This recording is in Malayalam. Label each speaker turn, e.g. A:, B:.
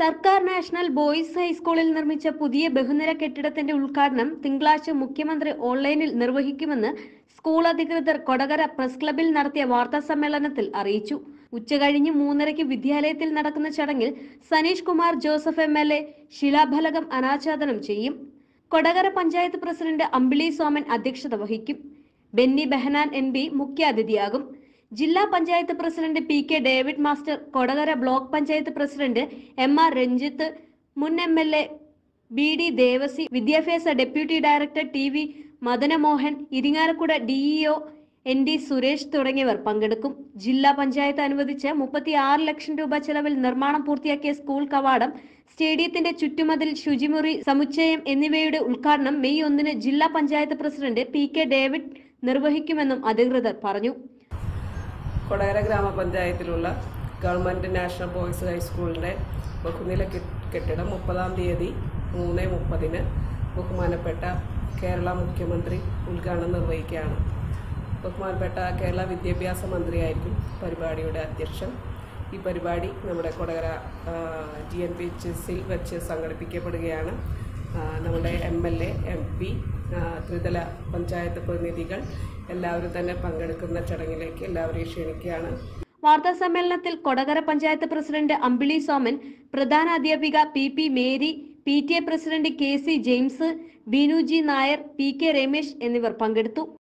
A: സർക്കാർ നാഷണൽ ബോയ്സ് ഹൈസ്കൂളിൽ നിർമ്മിച്ച പുതിയ ബഹുനില കെട്ടിടത്തിന്റെ ഉദ്ഘാടനം തിങ്കളാഴ്ച മുഖ്യമന്ത്രി ഓൺലൈനിൽ നിർവഹിക്കുമെന്ന് സ്കൂൾ അധികൃതർ കൊടകര പ്രസ് ക്ലബിൽ നടത്തിയ വാർത്താ സമ്മേളനത്തിൽ അറിയിച്ചു ഉച്ചകഴിഞ്ഞ് മൂന്നരയ്ക്ക് വിദ്യാലയത്തിൽ നടക്കുന്ന ചടങ്ങിൽ Saneesh Kumar Joseph M L A ശിലാഫലകം അനാച്ഛാദനം ചെയ്യും കൊടകര പഞ്ചായത്ത് പ്രസിഡന്റ് അമ്പിളി സോമൻ അധ്യക്ഷത വഹിക്കും ബെന്നി ബെഹനാൻ എം പി മുഖ്യാതിഥിയാകും ജില്ലാ panchayat president P K David master Kodakara block panchayat president M R Ranjith മുൻ M L A B D Devasi വിദ്യാഭ്യാസ deputy director T V Madanamohan Irinjalakuda DEO N D Suresh തുടങ്ങിയവർ പങ്കെടുക്കും ജില്ലാ പഞ്ചായത്ത് അനുവദിച്ച മുപ്പത്തി ആറ് ലക്ഷം രൂപ ചെലവിൽ നിർമ്മാണം പൂർത്തിയാക്കിയ സ്കൂൾ കവാടം സ്റ്റേഡിയത്തിന്റെ ചുറ്റുമതിൽ ശുചിമുറി സമുച്ചയം എന്നിവയുടെ ഉദ്ഘാടനം മെയ് ഒന്നിന് ജില്ലാ panchayat president P K David നിർവഹിക്കുമെന്നും അധികൃതർ പറഞ്ഞു
B: കൊടകര ഗ്രാമപഞ്ചായത്തിലുള്ള ഗവൺമെൻറ് നാഷണൽ ബോയ്സ് ഹൈസ്കൂളിൻ്റെ ബഹുനില കെ- കെട്ടിടം മുപ്പതാം തീയതി മൂന്ന് മുപ്പതിന് ബഹുമാനപ്പെട്ട കേരള മുഖ്യമന്ത്രി ഉദ്ഘാടനം നിർവഹിക്കുകയാണ് ബഹുമാനപ്പെട്ട കേരള വിദ്യാഭ്യാസ മന്ത്രിയായിരിക്കും പരിപാടിയുടെ അധ്യക്ഷൻ ഈ പരിപാടി നമ്മുടെ Kodakara G N P H എസിൽ വെച്ച് സംഘടിപ്പിക്കപ്പെടുകയാണ് ആ, നമ്മുടെ M L A M P ത്രിതല പഞ്ചായത്ത് പ്രതിനിധികൾ എല്ലാവരും തന്നെ പങ്കെടുക്കുന്ന ചടങ്ങിലേക്ക് എല്ലാവരെയും ക്ഷണിക്കുകയാണ്
A: വാർത്താ സമ്മേളനത്തിൽ കൊടകര പഞ്ചായത്ത് പ്രസിഡന്റ് അമ്പിളി സോമൻ പ്രധാന അധ്യാപിക P P Mary P T A president K C James Binu G Nair P K Ramesh എന്നിവർ പങ്കെടുത്തു